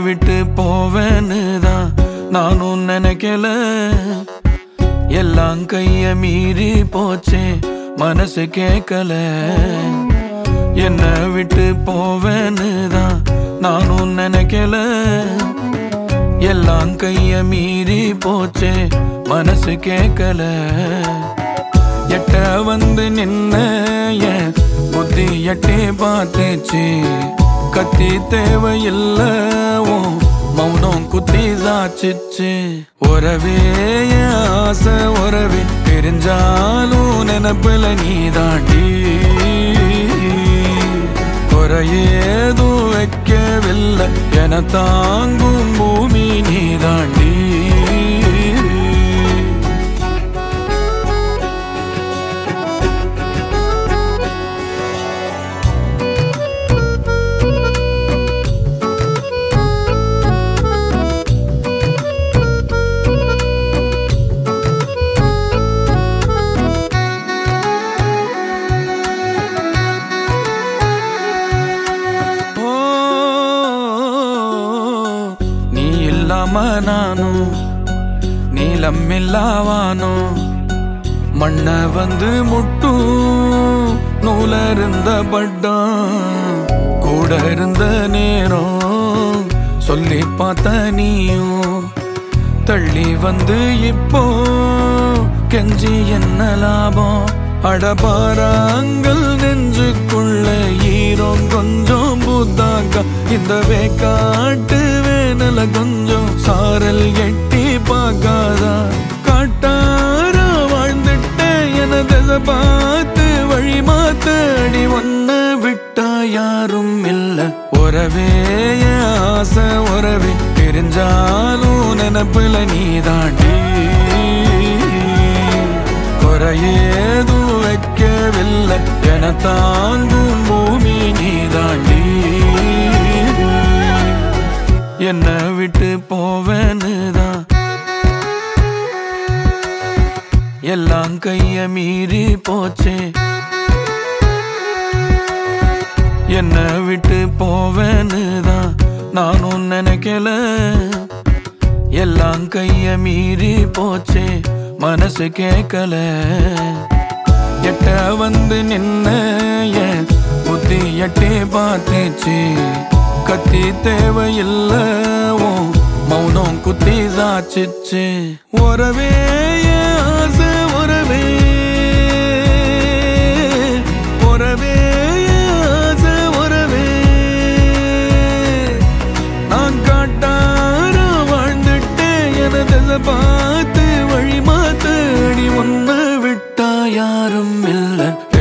விட்டு போவேன்னு தான் நானும் நினைக்கல எல்லாம் கைய மீறி போச்சே மனசு கேட்கல என்ன விட்டு போவேன்னு தான் நானும் நினைக்கல எல்லாம் கைய மீறி போச்சே மனசு கேட்கல எட்ட வந்து நின்ன என் புத்தி எட்டே பார்த்துச்சு கத்தி தேவையில்ல உன் மௌனம் குத்தி சாச்சிச்சு உறவே என் ஆசை உறவே தெரிஞ்சாலும் நினப்புல நீ தாண்டி குறையேதும் வைக்கவில்லை என தாங்கும் பூமி நீ தாண்டி ஓ, நீ இல்லாம நானும் நீளம் இல்லாவானோ மண்ண வந்து முட்டும் நூல இருந்த பட்டம் கூட இருந்த நேரம் சொல்லி பார்த்த நீயும் தள்ளி வந்து இப்போ கெஞ்சி என்ன லாபம் அடபாராங்கள் நெஞ்சுக்குள்ள ஈரம் கொஞ்சம் புத்தாக்கா இந்த வேக்காட்டு வேனல கொஞ்சம் சாரல் எட்டி பார்க்காதா காட்டார வாழ்ந்துட்ட என திசை பார்த்து வழி மாத்த அடி ஒன்ன விட்டா யாரும் இல்ல உறவே என் ஆசை உறவே தெரிஞ்சாலும் நினப்புல நீ தாண்டி குறையேதும் வைக்கவில்லை என தாங்கும் பூமி நீ தாண்டி என்ன விட்டு போவேன்னு தான் எல்லாம் கைய மீறி போச்சே என்ன விட்டு போவேன்னு தான் நானும் நினைக்கல எல்லாம் கைய மீறி போச்சே மனசு கேட்கல எட்ட வந்து நின்ன என் புத்தி எட்டே பார்த்துச்சு கத்தி தேவையில்ல உன் மௌனம் குத்தி சாச்சிச்சு உறவே என் ஆசை உறவே உறவே என் ஆசை உறவே நான் காட்டார வாழ்ந்துட்டேன் என திசை பார்த்து வழி மாத்த அடி ஒன்ன விட்டா யாரும் இல்ல